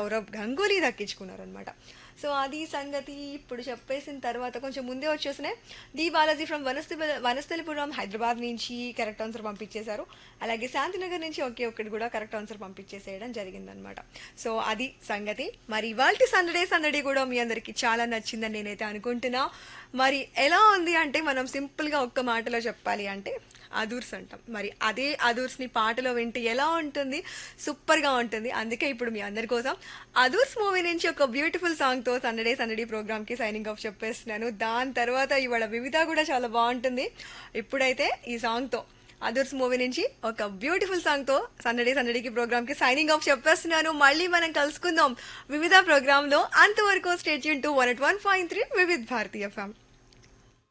Sourav Ganguly దక్కించుకున్నారనమాట so అది సంగతి ఇప్పుడు చెప్పేసిన తర్వాత కొంచెం ముందే వచ్చేసినాయి డి బాలాజీ ఫ్రమ్ వనస్థలి వనస్థలిపురం హైదరాబాద్ నుంచి కరెక్ట్ ఆన్సర్ పంపించేశారు అలాగే శాంతినగర్ నుంచి ఒకే ఒక్కటి కూడా కరెక్ట్ ఆన్సర్ పంపించేసేయడం జరిగిందనమాట సో అది సంగతి మరి ఇవాళ సందడే సందడి కూడా మీ అందరికి చాలా నచ్చిందని నేనైతే అనుకుంటున్నా మరి ఎలా ఉంది అంటే మనం సింపుల్గా ఒక్క మాటలో చెప్పాలి అంటే అదూర్స్ అంటాం మరి అదే అదూర్స్ని పాటలో వింటే ఎలా ఉంటుంది సూపర్గా ఉంటుంది అందుకే ఇప్పుడు మీ అందరి కోసం అదూర్స్ మూవీ నుంచి ఒక బ్యూటిఫుల్ సాంగ్తో సందడే సందడి ప్రోగ్రామ్కి సైనింగ్ ఆఫ్ చెప్పేస్తున్నాను దాని తర్వాత ఇవాళ వివిధ కూడా చాలా బాగుంటుంది ఇప్పుడైతే ఈ సాంగ్తో అదర్స్ మూవీ నుంచి ఒక బ్యూటిఫుల్ సాంగ్ తో సందడి సందడికి ప్రోగ్రామ్ కి సైనింగ్ ఆఫ్ చెప్పేస్తున్నాను మళ్ళీ మనం కలుసుకుందాం వివిధ ప్రోగ్రామ్ లో అంతవరకు state to one at one point three Vividh Bharatiya ఫ్యామ్